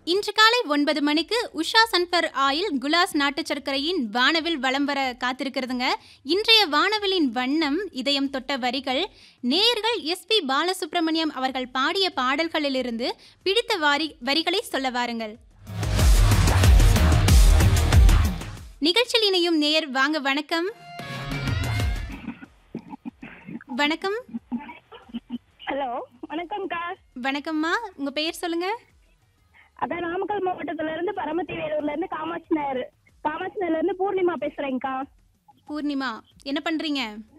இன்று காலை ஒன்பது மணிக்கு உஷா சன்ஃபர் ஆயில் குலாஸ் நாட்டு சர்க்கரையின் வானவில் வலம் வர காத்திருக்கிறதுங்க இன்றைய வானவிலின் வண்ணம் இதயம் தொட்ட வரிகள் நேயர்கள் எஸ்பி பாலசுப்ரமணியம் அவர்கள் பாடிய பாடல்களிலிருந்து பிடித்த வாரி வரிகளை சொல்ல வாருங்கள் நிகழ்ச்சியில் இணையும் நேயர் வாங்க வணக்கம் வணக்கம் ஹலோ வணக்கம்க்கா வணக்கம்மா உங்க பெயர் சொல்லுங்க அதான் நாமக்கல் மாவட்டத்துல இருந்து பரமத்தி வேலூர்ல இருந்து காமாட்சி நகர் காமாட்சி நகர்ல இருந்து பூர்ணிமா பேசுறேன்க்கா பூர்ணிமா என்ன பண்றீங்க